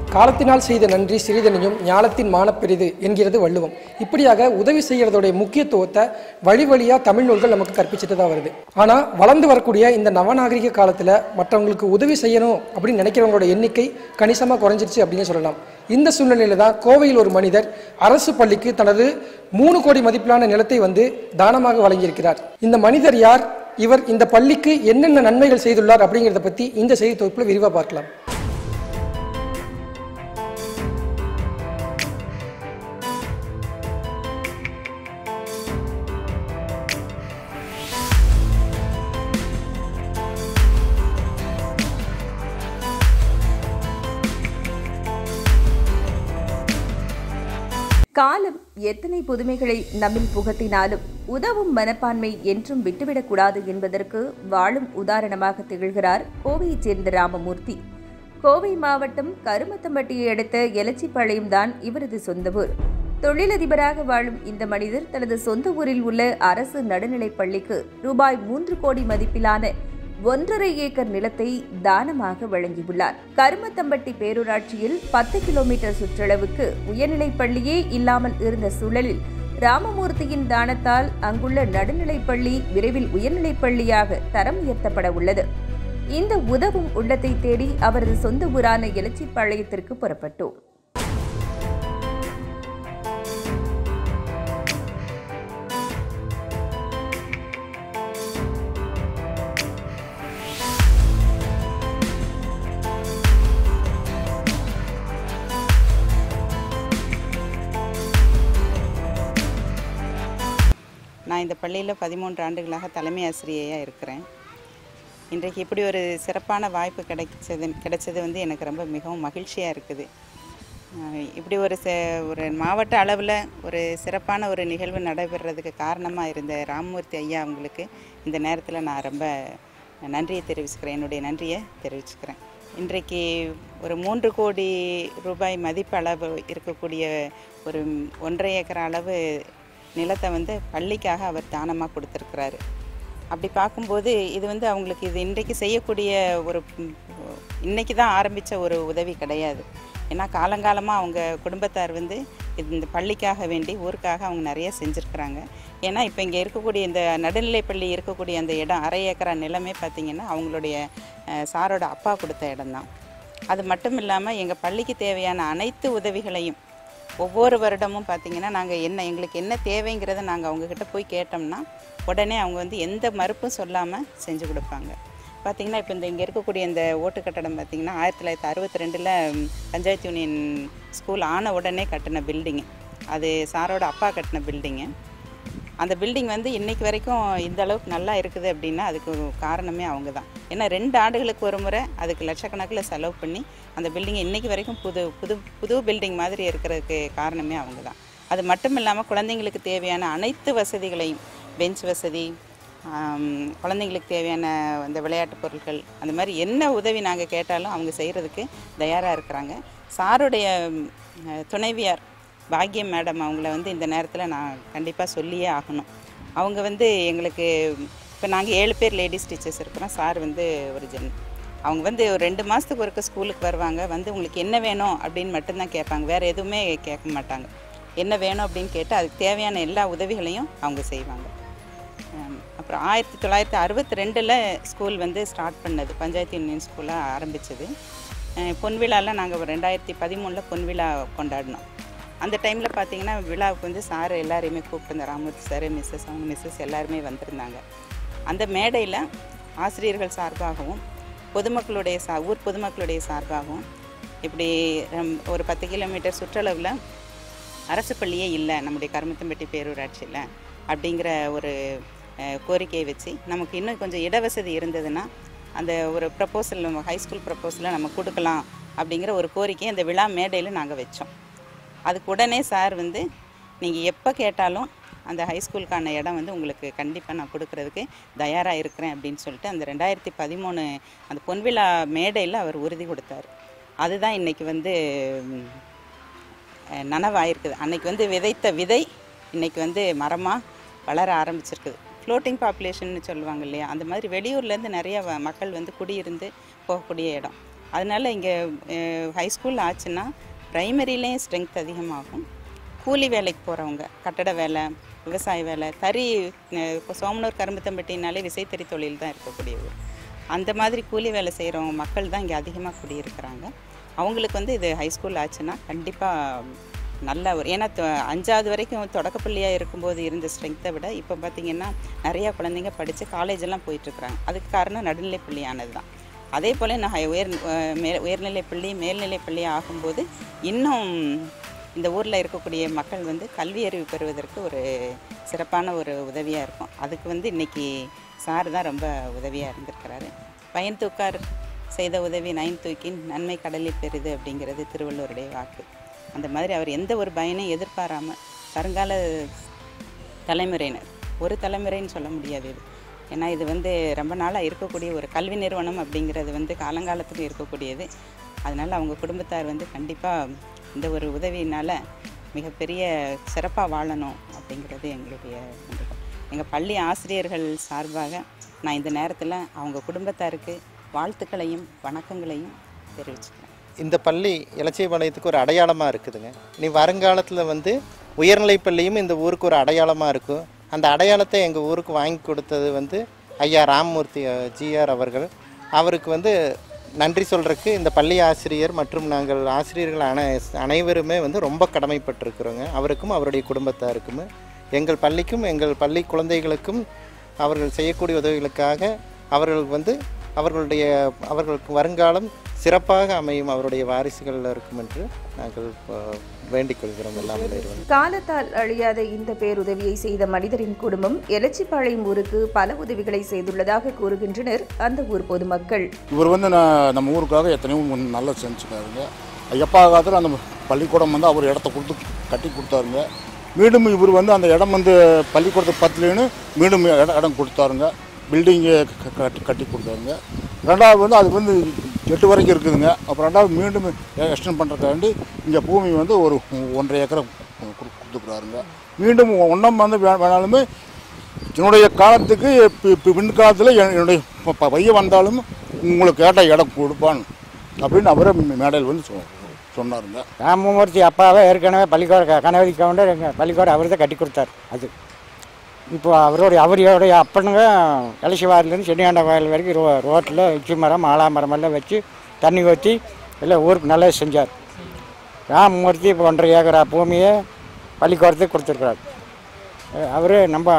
காலத்தினால் செய்த நன்றி சிறிதனையும் ஞாலத்தின் மானப்பெரிது என்கிறது வள்ளுவம் இப்படியாக உதவி செய்யறதோடைய முக்கியத்துவத்தை வழி வழியா தமிழ் நூல்கள் நமக்கு கற்பிச்சுட்டு தான் வருது ஆனா வளர்ந்து வரக்கூடிய இந்த நவநாகரிக காலத்துல மற்றவங்களுக்கு உதவி செய்யணும் அப்படின்னு நினைக்கிறவங்களோட எண்ணிக்கை கணிசமா குறைஞ்சிருச்சு அப்படின்னு சொல்லலாம் இந்த சூழ்நிலையில தான் கோவையில் ஒரு மனிதர் அரசு பள்ளிக்கு தனது மூணு கோடி மதிப்பிலான நிலத்தை வந்து தானமாக வழங்கியிருக்கிறார் இந்த மனிதர் யார் இவர் இந்த பள்ளிக்கு என்னென்ன நன்மைகள் செய்துள்ளார் அப்படிங்கிறத பத்தி இந்த செய்தி தொகுப்புல விரிவா பார்க்கலாம் காலம் எத்தனை புதுமைகளை நம்மில் புகட்டினாலும் உதவும் மனப்பான்மை என்றும் விட்டுவிடக்கூடாது என்பதற்கு வாழும் உதாரணமாக திகழ்கிறார் கோவையைச் சேர்ந்த ராமமூர்த்தி கோவை மாவட்டம் கருமத்தம்பட்டியை அடுத்த எலச்சிப்பாளையம் தான் இவரது சொந்த ஊர் தொழிலதிபராக வாழும் இந்த மனிதர் தனது சொந்த ஊரில் உள்ள அரசு நடுநிலைப் பள்ளிக்கு ரூபாய் மூன்று கோடி மதிப்பிலான ஒன்றரை ஏக்கர் நிலத்தை தானமாக வழங்கியுள்ளார் கருமத்தம்பட்டி பேரூராட்சியில் பத்து கிலோமீட்டர் சுற்றளவுக்கு உயர்நிலைப் பள்ளியே இல்லாமல் இருந்த சூழலில் ராமமூர்த்தியின் தானத்தால் அங்குள்ள நடுநிலைப் பள்ளி விரைவில் உயர்நிலைப் பள்ளியாக தரம் உயர்த்தப்பட உள்ளது இந்த உதவும் உள்ளத்தை தேடி அவரது சொந்த ஊரான எலச்சிப்பாளையத்திற்கு புறப்பட்டோம் நான் இந்த பள்ளியில் பதிமூன்று ஆண்டுகளாக தலைமை ஆசிரியையாக இருக்கிறேன் இன்றைக்கு இப்படி ஒரு சிறப்பான வாய்ப்பு கிடைச்சது கிடைச்சது வந்து எனக்கு ரொம்ப மிகவும் மகிழ்ச்சியாக இருக்குது அஹ் இப்படி ஒரு ச ஒரு மாவட்ட அளவில் ஒரு சிறப்பான ஒரு நிகழ்வு நடைபெறதுக்கு காரணமாக இருந்த ராமமூர்த்தி ஐயா அவங்களுக்கு இந்த நேரத்தில் நான் ரொம்ப நன்றியை தெரிவிச்சுக்கிறேன் என்னுடைய நன்றியை தெரிவிச்சுக்கிறேன் இன்றைக்கு ஒரு மூன்று கோடி ரூபாய் மதிப்பளவு இருக்கக்கூடிய ஒரு ஒன்றரை ஏக்கர் அளவு நிலத்தை வந்து பள்ளிக்காக அவர் தானமாக கொடுத்துருக்கிறாரு அப்படி பார்க்கும்போது இது வந்து அவங்களுக்கு இது இன்றைக்கு செய்யக்கூடிய ஒரு ம், இன்னைக்கு தான் ஆரம்பித்த ஒரு உதவி கிடையாது ஏன்னா காலங்காலமாக அவங்க குடும்பத்தார் வந்து இது இந்த பள்ளிக்காக வேண்டி ஊருக்காக அவங்க நிறைய செஞ்சுருக்கிறாங்க ஏன்னா இப்போ இங்கே இருக்கக்கூடிய இந்த நடுநிலைப் பள்ளி இருக்கக்கூடிய அந்த இடம் அரை ஏக்கரா நிலமே பார்த்திங்கன்னா அவங்களுடைய அஹ், சாரோட அப்பா கொடுத்த இடம்தான் அது மட்டும் இல்லாமல் எங்கள் பள்ளிக்கு தேவையான அனைத்து உதவிகளையும் ஒவ்வொரு வருடமும் பார்த்திங்கன்னா நாங்கள் என்ன எங்களுக்கு என்ன தேவைங்கிறத நாங்கள் அவங்கக்கிட்ட போய் கேட்டோம்னா உடனே அவங்க வந்து எந்த மறுப்பும் சொல்லாமல் செஞ்சு கொடுப்பாங்க பார்த்திங்கன்னா இப்போ இந்த இங்கே இருக்கக்கூடிய இந்த ஓட்டு கட்டடம் பார்த்திங்கன்னா ஆயிரத்தி தொள்ளாயிரத்தி அறுபத்தி ரெண்டில் பஞ்சாயத்து யூனியன் ஸ்கூல் ஆன உடனே கட்டின பில்டிங்கு அது சாரோட அப்பா கட்டின பில்டிங்கு அந்த பில்டிங் வந்து இன்னைக்கு வரைக்கும் இந்த அளவுக்கு நல்லா இருக்குது அப்படின்னா அதுக்கு காரணமே அவங்க தான் ஏன்னா ரெண்டு ஆண்டுகளுக்கு ஒரு முறை அதுக்கு லட்சக்கணக்கில் செலவு பண்ணி அந்த பில்டிங் இன்னைக்கு வரைக்கும் புது புது புது பில்டிங் மாதிரி இருக்கிறதுக்கு காரணமே அவங்க தான் அது மட்டும் இல்லாமல் குழந்தைங்களுக்கு தேவையான அனைத்து வசதிகளையும் பெஞ்ச் வசதி ஆம், குழந்தைங்களுக்கு தேவையான அந்த விளையாட்டு பொருட்கள் அந்த மாதிரி என்ன உதவி நாங்கள் கேட்டாலும் அவங்க செய்கிறதுக்கு தயாராக இருக்கிறாங்க சாருடைய ம், அஹ், துணைவியார் பாக்யம் மேடம் அவங்கள வந்து இந்த நேரத்தில் நான் கண்டிப்பாக சொல்லியே ஆகணும் அவங்க வந்து எங்களுக்கு இப்போ நாங்கள் ஏழு பேர் லேடிஸ் டீச்சர்ஸ் இருக்கிறோம் சார் வந்து ஒரு ஜென் அவங்க வந்து ஒரு ரெண்டு மாதத்துக்கு ஒருக்க ஸ்கூலுக்கு வருவாங்க வந்து உங்களுக்கு என்ன வேணும் அப்படின்னு மட்டும்தான் கேட்பாங்க வேறு எதுவுமே கேட்க மாட்டாங்க என்ன வேணும் அப்படின்னு கேட்டு அதுக்கு தேவையான எல்லா உதவிகளையும் அவங்க செய்வாங்க ஆம், அப்புறம் ஆயிரத்தி தொள்ளாயிரத்தி அறுபத்தி ரெண்டில் ஸ்கூல் வந்து ஸ்டார்ட் பண்ணது பஞ்சாயத்து யூனியன் ஸ்கூலாக ஆரம்பிச்சது அஹ் பொன்விழாலாம் நாங்கள் ரெண்டாயிரத்தி பதிமூணில் பொன்விழா கொண்டாடினோம் அந்த டைமில் பார்த்தீங்கன்னா விழாவுக்கு வந்து சார் எல்லாரையுமே கூப்பிட்டு ராமூர்த்தி சார் மிஸ்ஸஸ் அவங்க மிஸ்ஸஸ் எல்லாருமே வந்திருந்தாங்க அந்த மேடையில் ஆசிரியர்கள் சார்பாகவும் பொதுமக்களுடைய சா ஊர் பொதுமக்களுடைய சார்பாகவும் இப்படி ரொம்ப- ஒரு பத்து கிலோமீட்டர் சுற்றளவில் அரசு பள்ளியே இல்லை நம்முடைய கருமத்தம்பட்டி பேரூராட்சியில் அப்படிங்கிற ஒரு அஹ், கோரிக்கையை வச்சு நமக்கு இன்னும் கொஞ்சம் இடவசதி இருந்ததுன்னா அந்த ஒரு ப்ரப்போசல் நம்ம ஹைஸ்கூல் ப்ரப்போசலை நம்ம கொடுக்கலாம் அப்படிங்கிற ஒரு கோரிக்கையை அந்த விழா மேடையில் நாங்கள் வச்சோம் அதுக்கு உடனே சார் வந்து நீங்கள் எப்போ கேட்டாலும் அந்த ஹைஸ்கூலுக்கான இடம் வந்து உங்களுக்கு கண்டிப்பாக நான் கொடுக்கறதுக்கு தயாராக இருக்கிறேன் அப்படின்னு சொல்லிட்டு அந்த ரெண்டாயிரத்தி பதிமூணு அந்த பொன்விழா மேடையில் அவர் உறுதி கொடுத்தாரு அதுதான் இன்றைக்கி வந்து ம், அஹ், நனவாயிருக்குது அன்னைக்கு வந்து விதைத்த விதை இன்னைக்கு வந்து மரமாக வளர ஆரம்பிச்சிருக்குது ஃப்ளோட்டிங் பாப்புலேஷன்னு சொல்லுவாங்க இல்லையா அந்த மாதிரி வெளியூர்லேருந்து நிறைய வ- மக்கள் வந்து குடியிருந்து போகக்கூடிய இடம் அதனால் இங்கே ஹைஸ்கூல் ஆச்சுன்னா ப்ரைமரிலேயும் ஸ்ட்ரென்த் அதிகமாகும் கூலி வேலைக்கு போகிறவங்க கட்டட வேலை விவசாய வேலை தறி அஹ், இப்போ சோமனூர் கரும்புத்தம்பட்டினாலே விசைத்தறி தொழில் தான் இருக்கக்கூடிய ஊர் அந்த மாதிரி கூலி வேலை செய்கிறவங்க மக்கள் தான் இங்கே அதிகமாக குடியிருக்கிறாங்க அவங்களுக்கு வந்து இது ஹைஸ்கூல் ஆச்சுன்னா கண்டிப்பாக நல்ல ஒரு ஏன்னா தொ- அஞ்சாவது வரைக்கும் தொடக்கப்பள்ளியாக இருக்கும்போது இருந்த ஸ்ட்ரென்த்தை விட இப்போ பார்த்திங்கன்னா நிறையா குழந்தைங்க படித்து காலேஜ் எல்லாம் போயிட்டுருக்குறாங்க அதுக்கு காரணம் நடுநிலைப் பள்ளியானது தான் அதே போல் நான் ஹை- உயர் அஹ் மே உயர்நிலைப் பள்ளி மேல்நிலைப் பள்ளி ஆகும்போது இன்னும் இந்த ஊரில் இருக்கக்கூடிய மக்கள் வந்து கல்வி அறிவு பெறுவதற்கு ஒரு சிறப்பான ஒரு உதவியாக இருக்கும் அதுக்கு வந்து இன்றைக்கி சார் தான் ரொம்ப உதவியாக இருந்திருக்கிறாரு பயன் தூக்கார் செய்த உதவி நயன் தூக்கின் நன்மை கடலில் பெறுது அப்படிங்கிறது திருவள்ளுவருடைய வாக்கு அந்த மாதிரி அவர் எந்த ஒரு பயனையும் எதிர்பாராமல் வருங்கால தலைமுறையினர் ஒரு தலைமுறைன்னு சொல்ல முடியாது இது ஏன்னா இது வந்து ரொம்ப நாளாக இருக்கக்கூடிய ஒரு கல்வி நிறுவனம் அப்படிங்கிறது வந்து காலங்காலத்துக்கு இருக்கக்கூடியது அதனால் அவங்க குடும்பத்தார் வந்து கண்டிப்பாக இந்த ஒரு உதவியினால் மிகப்பெரிய சிறப்பாக வாழணும் அப்படிங்கிறது எங்களுடைய வேண்டுகோள் எங்கள் பள்ளி ஆசிரியர்கள் சார்பாக நான் இந்த நேரத்தில் அவங்க குடும்பத்தாருக்கு வாழ்த்துக்களையும் வணக்கங்களையும் தெரிவிச்சுக்கிறேன் இந்த பள்ளி இலச்சியபாளையத்துக்கு ஒரு அடையாளமாக இருக்குதுங்க இனி வருங்காலத்தில் வந்து உயர்நிலைப் பள்ளியும் இந்த ஊருக்கு ஒரு அடையாளமாக இருக்கும் அந்த அடையாளத்தை எங்கள் ஊருக்கு வாங்கி கொடுத்தது வந்து ஐயா ராமமூர்த்தி ஜிஆர் அவர்கள் அவருக்கு வந்து நன்றி சொல்கிறதுக்கு இந்த பள்ளி ஆசிரியர் மற்றும் நாங்கள் ஆசிரியர்கள் அனை அனைவருமே வந்து ரொம்ப கடமைப்பட்டிருக்கிறோங்க அவருக்கும் அவருடைய குடும்பத்தாருக்குமே எங்கள் பள்ளிக்கும் எங்கள் பள்ளி குழந்தைகளுக்கும் அவர்கள் செய்யக்கூடிய உதவிகளுக்காக அவர்கள் வந்து அவர்களுடைய அவர்களுக்கு வருங்காலம் சிறப்பாக அமையும் அவருடைய வாரிசுகள் இருக்கும் என்று நாங்கள் அஹ், வேண்டிக் கொள்கிறோம் எல்லாம் இறைவன் காலத்தால் அழியாத இந்த பேருதவியை செய்த மனிதரின் குடும்பம் எலச்சிப்பாளையம் ஊருக்கு பல உதவிகளை செய்துள்ளதாக கூறுகின்றனர் அந்த ஊர் பொதுமக்கள் இவர் வந்து நான் நம்ம ஊருக்காக எத்தனையோ ஒண்ணு நல்லா செஞ்சுக்காருங்க எப்பா காலத்தில் அந்த பள்ளிக்கூடம் வந்து அவர் இடத்த கொடுத்து கட்டி கொடுத்தாருங்க மீண்டும் இவர் வந்து அந்த இடம் வந்து பள்ளிக்கூடத்துக்கு பத்துலேன்னு மீண்டும் இடம் இடம் கொடுத்தாருங்க பில்டிங்கு கட்டி கட்டி கொடுத்தாருங்க ரெண்டாவது வந்து அது வந்து எட்டு வரைக்கும் இருக்குதுங்க அப்புறம் ரெண்டாவது மீண்டும் எக்ஸ்டெண்ட் பண்ணுறதுக்காண்டி இங்கே பூமி வந்து ஒரு ஒன்றரை ஏக்கரை கொடு- கொடுத்துக்கிறாருங்க மீண்டும் ஒன்றாம் வந்து வே- வேணாலுமே என்னுடைய காலத்துக்கு இப்போ இப்போ பின்காலத்தில் என்னுடைய ப- ப- பையன் வந்தாலும் உங்களுக்கு கேட்ட இடம் கொடுப்பான் அப்படின்னு அவரே மேடையில் வந்து சொ- சொன்னாருங்க ராமமூர்த்தி அப்பாவே ஏற்கனவே பள்ளிக்கூட க- கணபதி கவுண்டர் எங்கள் பள்ளிக்கூடம் அவர் தான் கட்டி கொடுத்தாரு அது இப்போ அவருடைய அவருடைய அப்பனுங்க எலசிவாரிலேருந்து சென்னியாண்ட வயல் வரைக்கும் ரோ ரோட்டில் உச்சி மரம் ஆலாமரம் எல்லாம் வச்சு தண்ணி ஊற்றி எல்லாம் ஊருக்கு நல்லது செஞ்சார் ராமமூர்த்தி இப்போ ஒன்றரை ஏக்கரா பூமியை பள்ளிக்கூடத்துக்கு கொடுத்துருக்குறாரு அவர் நம்ம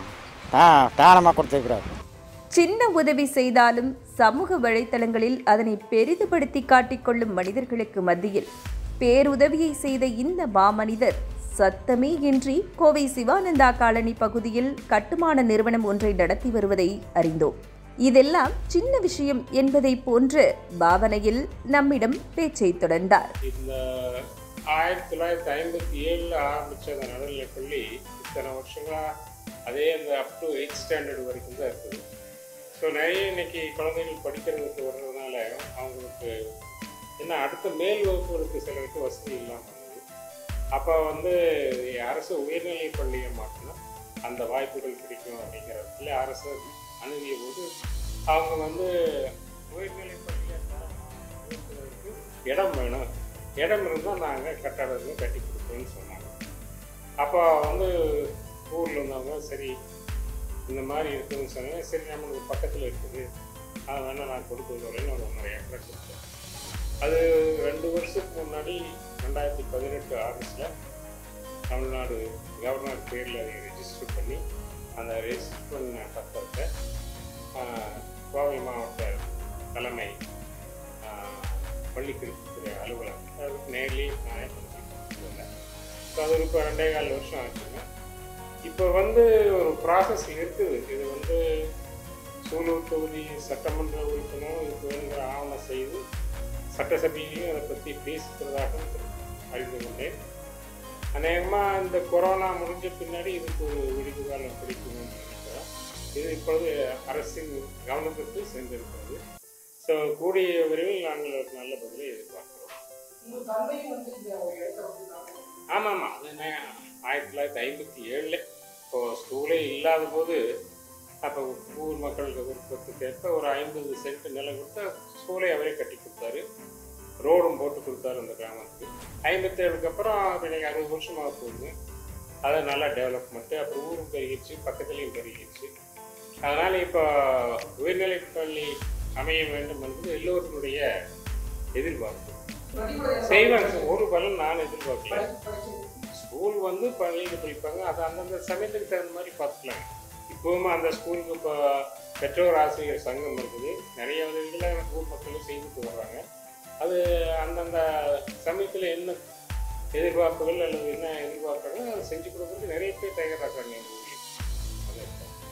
தா தானமாக கொடுத்துருக்குறாரு சின்ன உதவி செய்தாலும் சமூக வலைத்தளங்களில் அதனை பெரிதுபடுத்தி காட்டிக்கொள்ளும் மனிதர்களுக்கு மத்தியில் பேருதவியை செய்த இந்த மாமனிதர் சத்தமே இன்றி கோவை சிவானந்தா காலனி பகுதியில் கட்டுமான நிறுவனம் ஒன்றை நடத்தி வருவதை அறிந்தோம் இதெல்லாம் சின்ன விஷயம் என்பதை போன்ற பாவனையில் நம்மிடம் பேச்சை தொடர்ந்தார் இந்த ஆயிரத்தி தொள்ளாயிரத்தி ஐம்பத்தி ஏழில் ஆரம்பித்த அந்த நடுநிலைப்பள்ளி இத்தனை வருஷங்களாக அதே அந்த அப் டு எயிட் ஸ்டாண்டர்ட் வரைக்கும் தான் இருக்குது ஸோ நிறைய இன்னைக்கு குழந்தைகள் படிக்கிறதுக்கு வர்றதுனால அவங்களுக்கு என்ன அடுத்த மேல் வகுப்புகளுக்கு சிலருக்கு வசதி இல்லாமல் இருந்தது அப்போ வந்து அரசு உயர்நிலை பள்ளியை மாற்றினா அந்த வாய்ப்புகள் கிடைக்கும் அப்படிங்கிறதுல அரசு அணுகிய போது அவங்க வந்து உயர்நிலை பள்ளியை உயர்த்துவதற்கு இடம் வேணும் இடம் இருந்தால் நாங்கள் கட்டடத்தை கட்டி கொடுப்போம்னு சொன்னாங்க அப்போ வந்து ஊரில் இருந்தவங்க சரி இந்த மாதிரி இருக்குதுன்னு சொன்னாங்க சரி நம்மளுக்கு பக்கத்தில் இருக்குது அதை வேணால் நான் கொடுத்து வரேன்னு ஒரு ஒன்றரை ஏக்கரை கொடுத்தேன் அது ரெண்டு வருஷத்துக்கு முன்னாடி ரெண்டாயிரத்தி பதினெட்டு ஆகஸ்டில் தமிழ்நாடு கவர்னர் பேரில் அதை ரெஜிஸ்டர் பண்ணி அந்த ரெஜிஸ்டர் பண்ண பத்திரத்தை ஆஹ், கோவை மாவட்ட தலைமை ஆஹ், பள்ளிக்கல்வித்துறை அலுவலர் அதுக்கு நேர்லி நானே பண்ணிக்கிறேன் ஸோ அது ஒரு இப்போ ரெண்டே கால் வருஷம் ஆச்சுங்க இப்போ வந்து ஒரு ப்ராசஸ் இருக்குது இது வந்து சூலூர் தொகுதி சட்டமன்ற உறுப்பினரும் இதுக்கு வேணுங்கிற ஆவணம் செய்து சட்டசபையிலையும் அதை பற்றி பேசுகிறதாக அறிந்து கொண்டேன் அநேகமாக இந்த கொரோனா முடிஞ்ச பின்னாடி இதுக்கு ஒரு விடுதி காலம் கிடைக்கும்னு நினைக்கிறேன் இது இப்பொழுது அரசின் கவனத்திற்கு சென்றிருக்கிறது ஸோ கூடிய விரைவில் நாங்கள் ஒரு நல்ல பதிலை எதிர்பார்க்கிறோம் ஆமாம் ஆமாம் அது நான் ஆயிரத்தி தொள்ளாயிரத்தி ஐம்பத்தி ஏழில் இப்போ ஸ்கூலே இல்லாத போது அப்போ ஊர் மக்களுக்கு விருப்பத்துக்கு ஏற்ப ஒரு ஐம்பது சென்ட் நிலம் கொடுத்து ஸ்கூலை அவரே கட்டி கொடுத்தாரு ரோடும் போட்டு கொடுத்தாரு அந்த கிராமத்துக்கு ஐம்பத்தேழுக்கு அப்புறம் இப்போ இன்னைக்கு அறுபது வருஷமாக போகுது அதை நல்லா டெவலப்மெண்ட்டு அப்புறம் ஊரும் பெருகிடுச்சு பக்கத்துலேயும் பெருகிடுச்சு அதனால் இப்போ உயர்நிலைப்பள்ளி அமைய வேண்டும் என்பது எல்லோருடைய எதிர்பார்ப்பு செய்வாங்க சார். ஒரு பலன் நான் எதிர்பார்க்கல ஸ்கூல் வந்து பள்ளியில் படிப்பாங்க அது அந்தந்த சமயத்துக்கு தகுந்த மாதிரி பார்த்துக்கலாம் இப்போவும் அந்த ஸ்கூலுக்கு இப்போ பெற்றோர் ஆசிரியர் சங்கம் இருக்குது நிறைய உதவிகளை ஊர் மக்களும் செய்துட்டு வர்றாங்க அது அந்தந்த சமயத்தில் என்ன எதிர்பார்ப்புகள் அல்லது என்ன எதிர்பார்க்குறாங்க அதை செஞ்சு கொடுக்கறதுக்கு நிறைய பேர் தயாராகிறாங்க எங்கள் ஊரில் அது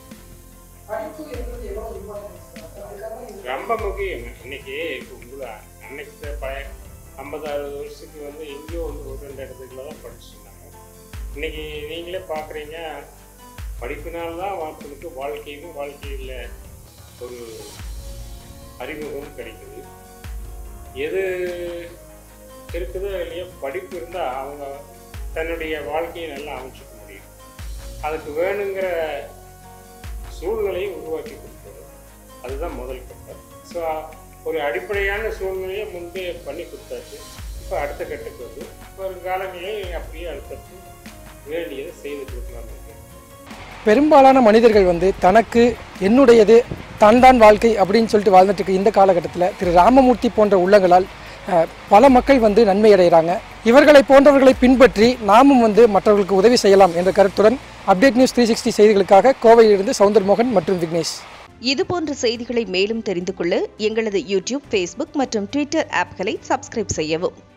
ரொம்ப முக்கியம் இன்னைக்கு இப்போ உங்களை அன்னைக்கு இந்த பழைய ஐம்பது அறுபது வருஷத்துக்கு வந்து எங்கேயோ வந்து ஒரு ரெண்டு இடத்துக்குள்ள தான் படிச்சுருந்தாங்க இன்னைக்கு நீங்களே பார்க்குறீங்க படிப்பினால தான் வாழ்க்கைக்கு வாழ்க்கையும் வாழ்க்கையில் ஒரு அறிமுகம் கிடைக்குது எது இருக்குதோ இல்லையோ படிப்பு இருந்தால் அவங்க தன்னுடைய வாழ்க்கையை நல்லா அமைச்சுக்க முடியும் அதுக்கு வேணுங்கிற சூழ்நிலையை உருவாக்கி கொடுத்தது அதுதான் முதல் கட்டம் ஸோ ஒரு அடிப்படையான சூழ்நிலையை முன்பே பண்ணி கொடுத்தாச்சு இப்போ அடுத்த கட்டத்துக்கு வந்து வரும் காலங்களில் அப்படியே அடுத்தடுத்து வேண்டியதை செய்து கொடுக்கலாம்னு இருக்கேன் பெரும்பாலான மனிதர்கள் வந்து தனக்கு என்னுடையது தான் தான் வாழ்க்கை அப்படின்னு சொல்லிட்டு வாழ்ந்துட்டு இருக்க இந்த காலகட்டத்தில் திரு ராமமூர்த்தி போன்ற உள்ளங்களால் அஹ், பல மக்கள் வந்து நன்மை அடைகிறாங்க இவர்களை போன்றவர்களை பின்பற்றி நாமும் வந்து மற்றவர்களுக்கு உதவி செய்யலாம் என்ற கருத்துடன் அப்டேட் நியூஸ் த்ரீ சிக்ஸ்டி செய்திகளுக்காக கோவையிலிருந்து சவுந்தர்மோகன் மற்றும் விக்னேஷ் இதுபோன்ற செய்திகளை மேலும் தெரிந்து கொள்ள எங்களது யூடியூப் ஃபேஸ்புக் மற்றும் ட்விட்டர் ஆப்களை சப்ஸ்கிரைப் செய்யவும்